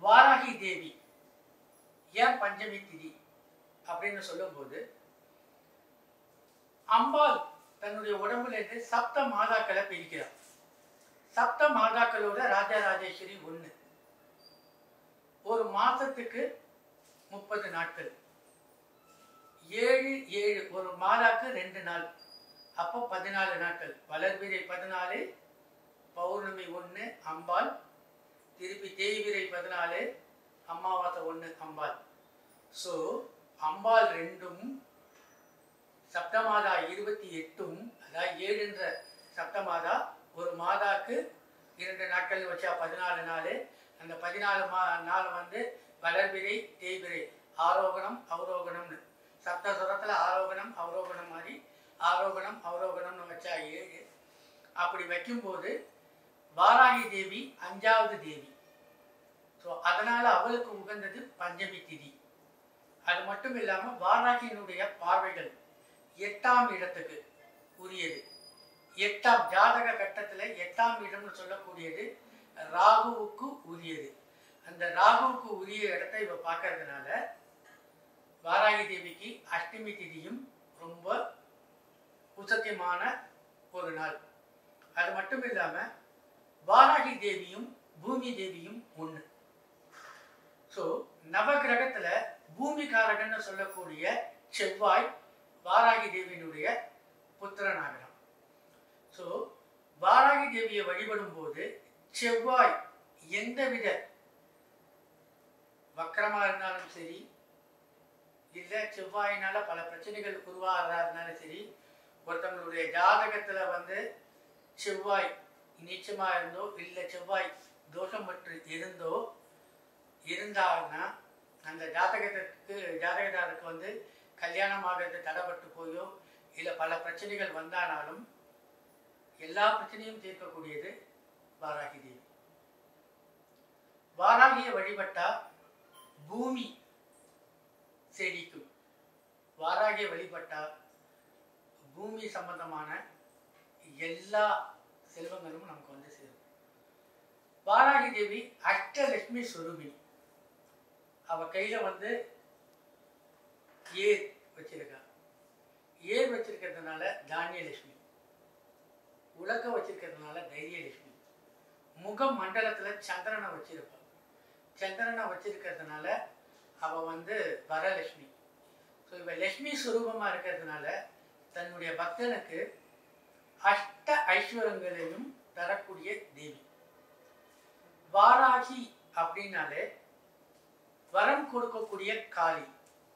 வாராகி தேவி ஏன் பஞ்சமி திதி அப்படின்னு சொல்லும்போது அம்பாள் தன்னுடைய உடம்புல இருந்து சப்த மாதாக்களை பிரிக்கிறார் சப்த மாதாக்களோட ராஜராஜேஸ்வரி ஒண்ணு ஒரு மாசத்துக்கு முப்பது நாட்கள் ஏழு ஏழு ஒரு மாதாக்கு ரெண்டு நாள் அப்போ பதினாலு நாட்கள் வளர்பிறை பதினாலு பௌர்ணமி ஒன்று அம்பாள் திருப்பி தேய்பிறை பதினாலு அமாவாசை ஒன்று அம்பாள் ஸோ அம்பாள் ரெண்டும் சப்தமாதா இருபத்தி எட்டும் அதாவது ஏழுன்ற சப்தமாதா ஒரு மாதாக்கு இரண்டு நாட்கள் வச்சா பதினாலு நாள் அந்த பதினாலு மா நாள் வந்து வளர்பிறை தேய்பிறை ஆரோகணம் அவரோகணம்னு சப்த சுரத்தில் ஆரோகணம் அவரோகணம் மாதிரி ஆரோகணம் அவரோகணம்னு வச்சா ஏழு அப்படி வைக்கும்போது வாராகி தேவி அஞ்சாவது தேவி ஸோ அதனால அவளுக்கு உகந்தது பஞ்சமி திதி அது மட்டும் இல்லாம வாராகியினுடைய பார்வைகள் எட்டாம் இடத்துக்கு உரியது எட்டாம் ஜாதக கட்டத்துல எட்டாம் இடம்னு சொல்லக்கூடியது ராகுவுக்கு உரியது அந்த ராகுவுக்கு உரிய இடத்தை இவ பார்க்கறதுனால வாராகி தேவிக்கு அஷ்டமி திதியும் ரொம்ப உசத்தியமான ஒரு நாள் அது மட்டும் இல்லாம வாராகி தேவியும் பூமி தேவியும் ஒண்ணு ஸோ நவகிரகத்துல பூமிகாரகன்னு சொல்லக்கூடிய செவ்வாய் வாராகி தேவியினுடைய புத்திரனாகிறான் ஸோ வாராகி தேவியை வழிபடும் போது செவ்வாய் எந்தவித வக்கரமா இருந்தாலும் சரி இல்லை செவ்வாயினால பல பிரச்சனைகள் உருவாகிறதா இருந்தாலும் சரி ஒருத்தவங்களுடைய ஜாதகத்துல வந்து செவ்வாய் நீச்சமா இருந்தோ இல்லை செவ்வாய் தோஷம் பற்று இருந்தோ இருந்தாங்கன்னா அந்த ஜாதகத்திற்கு ஜாதகதாருக்கு வந்து கல்யாணம் ஆகிறது தடைப்பட்டு போயோ இல்லை பல பிரச்சனைகள் வந்தானாலும் எல்லா பிரச்சனையும் தீர்க்கக்கூடியது வாராகி தேவி வாராகியை வழிபட்டா பூமி செழிக்கும் வாராகியை வழிபட்டா பூமி சம்பந்தமான எல்லா செல்வங்களும் நமக்கு வந்து சேரும் வாராகி தேவி அஷ்டலட்சுமி சொரூபிணி அவ கையில வந்து ஏர் வச்சிருக்கா ஏர் வச்சிருக்கிறதுனால தானியலட்சுமி உலக வச்சிருக்கிறதுனால தைரியலட்சுமி முக மண்டலத்துல சந்திரனை வச்சிருப்பா சந்திரனை வச்சிருக்கிறதுனால அவ வந்து வரலட்சுமி ஸோ இவ லட்சுமி சுரூபமா இருக்கிறதுனால தன்னுடைய பக்தனுக்கு அஷ்ட ஐஸ்வரங்களையும் தரக்கூடிய தேவி வாராகி அப்படின்னாலே வரம் கொடுக்கக்கூடிய காளி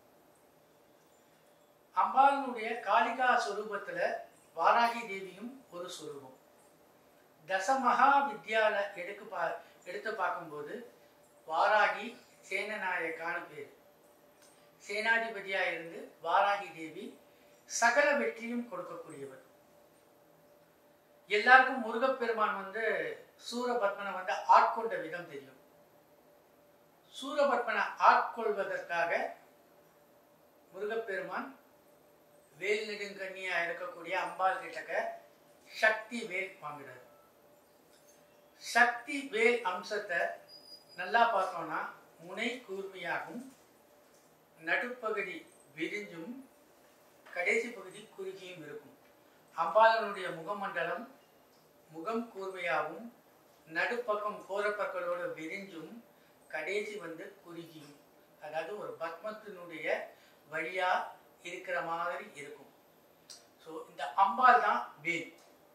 அம்பாளினுடைய காளிகா சொரூபத்துல வாராகி தேவியும் ஒரு சொரூபம் தசமகா வித்யால எடுக்கு பா எடுத்து பார்க்கும்போது வாராகி சேனநாயக்கான பேர் சேனாதிபதியா இருந்து வாராகி தேவி சகல வெற்றியும் கொடுக்கக்கூடியவர் எல்லாருக்கும் முருகப்பெருமான் வந்து சூரபத்மனை வந்து ஆட்கொண்ட விதம் தெரியும் சூரபத்மனை ஆட்கொள்வதற்காக முருகப்பெருமான் வேல் நெடுங்கண்ணியா இருக்கக்கூடிய அம்பாள் கிட்டக்க சக்தி வேல் வாங்குறாரு சக்தி வேல் அம்சத்தை நல்லா பார்த்தோம்னா முனை கூர்மையாகவும் நடுப்பகுதி விரிஞ்சும் கடைசி பகுதி குறுகியும் இருக்கும் அம்பாளனுடைய முகமண்டலம் முகம் கூர்மையாகவும் நடுப்பக்கம் கோரப்பற்களோட விரிஞ்சும் கடைசி வந்து குறுகியும் அதாவது ஒரு பத்மத்தினுடைய வழியா இருக்கிற மாதிரி இருக்கும் ஸோ இந்த அம்பாள் தான் வேல்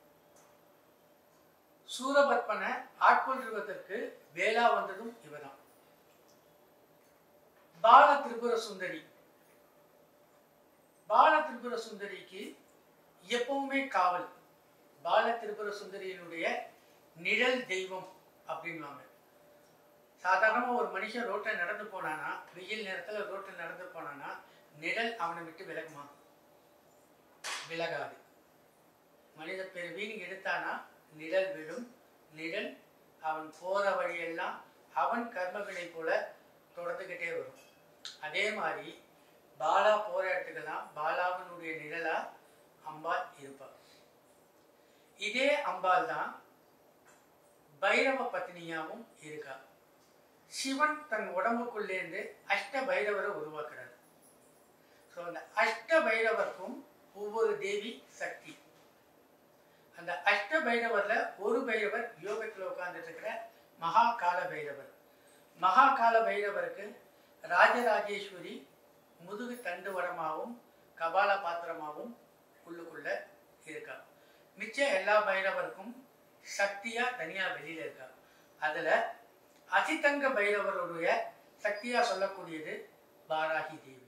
சூரபத்மனை ஆட்கொள்வதற்கு வேளா வந்ததும் இவதான் பால திரிபுர சுந்தரி பால திரிபுர சுந்தரிக்கு எப்பவுமே காவல் பால திரிபுர சுந்தரியினுடைய நிழல் தெய்வம் அப்படின்வாங்க சாதாரணமா ஒரு மனுஷன் ரோட்டில் நடந்து போனானா வெயில் நேரத்துல ரோட்டில் நடந்து போனானா நிழல் அவனை விட்டு விலகுமா விலகாது மனித பிறவின்னு எடுத்தானா நிழல் விழும் நிழல் அவன் போற வழியெல்லாம் அவன் கர்மவினை போல தொடர்ந்துகிட்டே வரும் அதே மாதிரி பாலா போற இடத்துக்கெல்லாம் பாலாவினுடைய நிழலா அம்பாள் இருப்பாள் இதே அம்பாள் தான் பைரவ பத்னியாவும் இருக்கா சிவன் தன் உடம்புக்குள்ளேருந்து அஷ்ட பைரவரை உருவாக்குறார் ஸோ அந்த அஷ்ட பைரவருக்கும் ஒவ்வொரு தேவி சக்தி அந்த அஷ்ட பைரவர்ல ஒரு பைரவர் யோகத்தில் உட்கார்ந்துட்டு இருக்கிற மகா கால பைரவர் மகா கால பைரவருக்கு ராஜராஜேஸ்வரி முதுகு தண்டுவடமாகவும் கபால பாத்திரமாகவும் உள்ளுக்குள்ள இருக்கா மிச்சம் எல்லா பைரவருக்கும் சக்தியா தனியா வெளியில இருக்கா அதுல அதிதங்க பைரவருடைய சக்தியா சொல்லக்கூடியது பாராகி தேவி